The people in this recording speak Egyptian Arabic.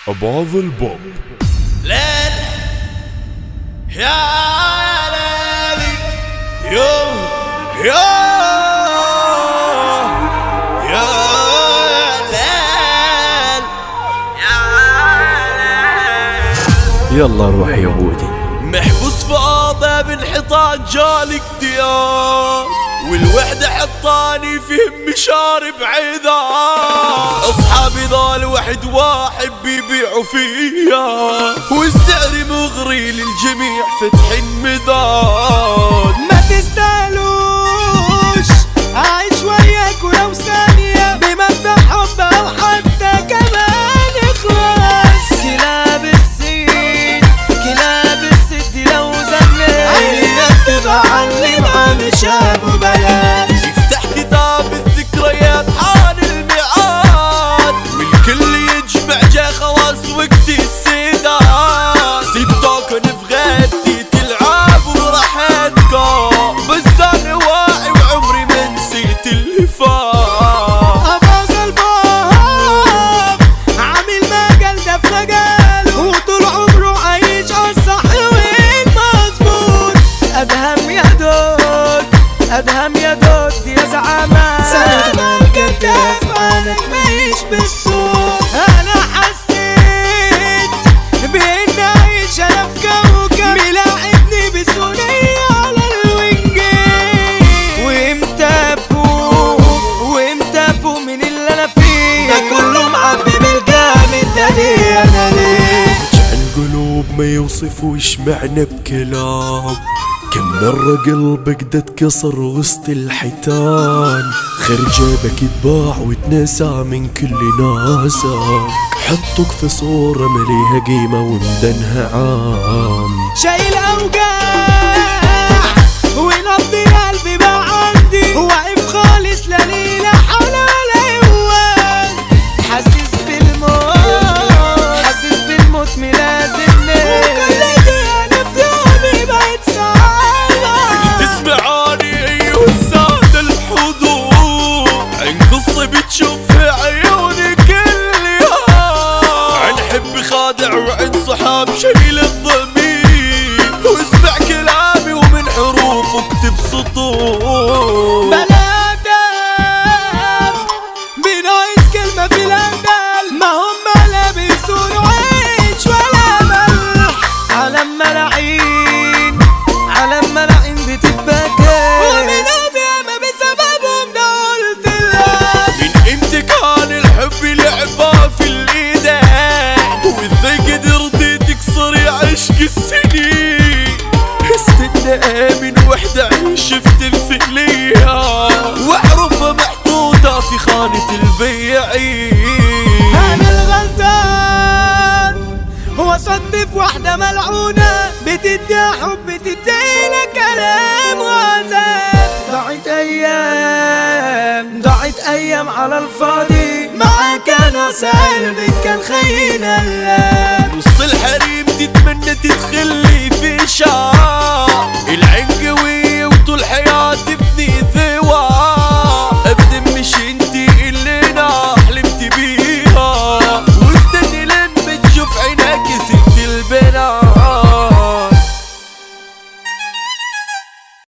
أبعض البوب ليل يا ليلي يوم يا يا ليل يا ليل يلا روح يا بودي محبوس في اوضه بانحطاط جالك ديار والوحدة حطاني فيه مشارب عذاب اصحابي ضال واحد واحد بيبيعوا فيا والسعر مغري للجميع فتح مذاد ما تستاهلوش عايش وياك ولو ثانية بمبدأ حب أو حتى كمان إخلاص كلاب السيد كلاب السد لو زنيت عينك تبقى علمها مش أبو بلاش يفتح كتاب الذكريات حان الميعاد والكل يجمع جا خلاص وقت السداد سبتوكن في غيبتي تلعب وراحتكم بس انا واعي وعمري ما نسيت اللي فات أباظ الباب عامل مجال ده في مجاله وطول عمره عايش عالصح والمظبوط أدهم يا دود أدهم يا دود يا زعامة سلام الجد أفعالك مايش بالصوت أنا حسيت بإن أعيش أنا في كوكب ملاعبني بثنية على الوينجين وإمتى أفوق وإمتى أفوق من اللي أنا فيه ده كله معبي بالجامد ده ليه أنا ليه القلوب ما يوصفوش معنى بكلام كم مرة قلبك ده اتكسر وسط الحيتان خير جيبك يتباع وتنسى من كل ناسك حطك في صورة مليها قيمة ومدنها عام شايل اوجاع ونبض قلبي بقى عندي واقف خالص لا ليه لا حول ولا قوة حاسس بالموت حاسس بالموت ملازمني وكل دي انا في يومي بقت صعبة تسمعاني ايوه السادة الحضور عن قصة بتشوف في عيوني كل يوم عن حب خادع وعن صحاب شايل الضمير واسمع كلامي ومن حروف اكتب سطور بلادم بناقص كلمة في الأندل ما هم لا بيسونوا عيش ولا ملح علم ملاعين علم ملاعين بتتبكى ومنهم ياما بسببهم ده قلت لك من امتى كان الحب لعبة في الايدين وازاي قدرتي تكسري عشق السنين استنى من وحدة شفت الفعلية واعرفها محطوطة في خانة البياعين أنا الغلطان هو صدف واحدة ملعونة بتديها حب تدينا كلام وعذاب ضاعت أيام ضاعت أيام على الفاضي معاك أنا قلبي كان خينا اللاب نص الحريم تتمنى تدخلي في شعر العين قوية وطول حياتي